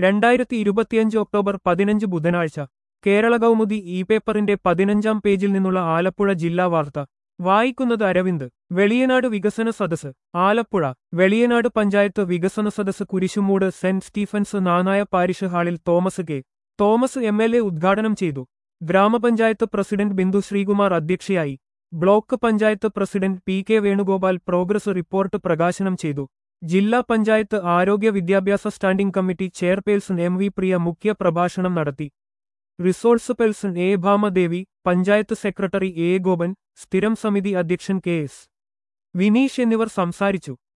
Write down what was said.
രണ്ടായിരത്തി ഇരുപത്തിയഞ്ച് ഒക്ടോബർ പതിനഞ്ച് ബുധനാഴ്ച കേരള കൗമുദി ഇ പേപ്പറിന്റെ പതിനഞ്ചാം പേജിൽ നിന്നുള്ള ആലപ്പുഴ ജില്ലാ വാർത്ത വായിക്കുന്നത് അരവിന്ദ് വെളിയനാട് വികസന സദസ് ആലപ്പുഴ വെളിയനാട് പഞ്ചായത്ത് വികസന സദസ് Kurisumoodu saint Stephen's Knanaya parish ഹാളിൽ Thomas K Thomas M L A ഉദ്ഘാടനം ചെയ്തു ഗ്രാമപഞ്ചായത്ത് പ്രസിഡന്റ് ബിന്ദു ശ്രീകുമാർ അധ്യക്ഷയായി block panchayat president P K Venugopal progress report പ്രകാശനം ചെയ്തു ജില്ലാ പഞ്ചായത്ത് ആരോഗ്യ വിദ്യാഭ്യാസ standing committee chairperson M V Priya മുഖ്യ പ്രഭാഷണം നടത്തി resource person A Bhamadevi panchayat secretary A Gopan സ്ഥിരം സമിതി അധ്യക്ഷൻ കെ എസ് വിനീഷ് എന്നിവർ സംസാരിച്ചു